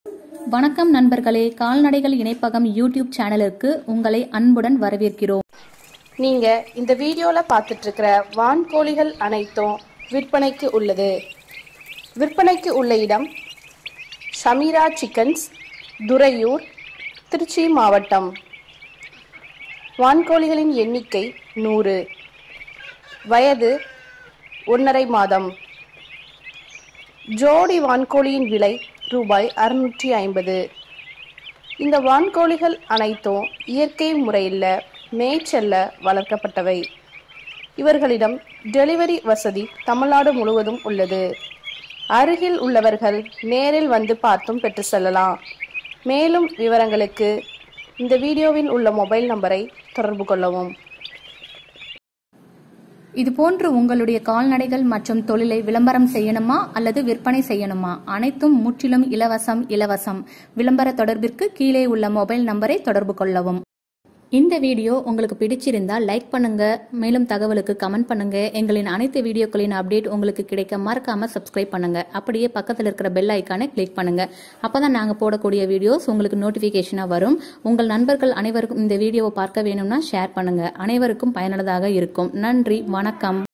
வணக்கம் நண்பர்களே கால்நடைகள் இணைப்பகம் யூடியூப் சேனலுக்கு உங்களை அன்புடன் வரவேற்கிறோம் நீங்க இந்த வீடியோல பார்த்துட்டு இருக்கிற வான்கோழிகள் அனைத்தும் விற்பனைக்கு உள்ளது விற்பனைக்கு உள்ள இடம் ஷமீரா சிக்கன்ஸ் துறையூர் திருச்சி மாவட்டம் வான்கோழிகளின் எண்ணிக்கை நூறு வயது ஒன்றரை மாதம் ஜோடி வான்கோழியின் விலை ரூபாய் அறுநூற்றி ஐம்பது இந்த வான்கோழிகள் அனைத்தும் இயற்கை முறையில் மேய்ச்சல்ல வளர்க்கப்பட்டவை இவர்களிடம் டெலிவரி வசதி தமிழ்நாடு முழுவதும் உள்ளது அருகில் உள்ளவர்கள் நேரில் வந்து பார்த்தும் பெற்று செல்லலாம் மேலும் விவரங்களுக்கு இந்த வீடியோவில் உள்ள மொபைல் நம்பரை தொடர்பு கொள்ளவும் இது போன்று உங்களுடைய கால்நடைகள் மற்றும் தொழிலை விளம்பரம் செய்யணுமா அல்லது விற்பனை செய்யணுமா அனைத்தும் முற்றிலும் இலவசம் இலவசம் விளம்பர தொடர்பிற்கு கீழே உள்ள மொபைல் நம்பரை தொடர்பு கொள்ளவும் இந்த வீடியோ உங்களுக்கு பிடிச்சிருந்தா லைக் பண்ணுங்க மேலும் தகவலுக்கு கமெண்ட் பண்ணுங்க எங்களின் அனைத்து வீடியோக்களின் அப்டேட் உங்களுக்கு கிடைக்க மறக்காம சப்ஸ்கிரைப் பண்ணுங்க அப்படியே பக்கத்தில் இருக்கிற பெல் ஐக்கானை கிளிக் பண்ணுங்க அப்பதான் நாங்க போடக்கூடிய வீடியோஸ் உங்களுக்கு நோட்டிபிகேஷனா வரும் உங்கள் நண்பர்கள் அனைவருக்கும் இந்த வீடியோவை பார்க்க வேணும்னா ஷேர் பண்ணுங்க அனைவருக்கும் பயனுள்ளதாக இருக்கும் நன்றி வணக்கம்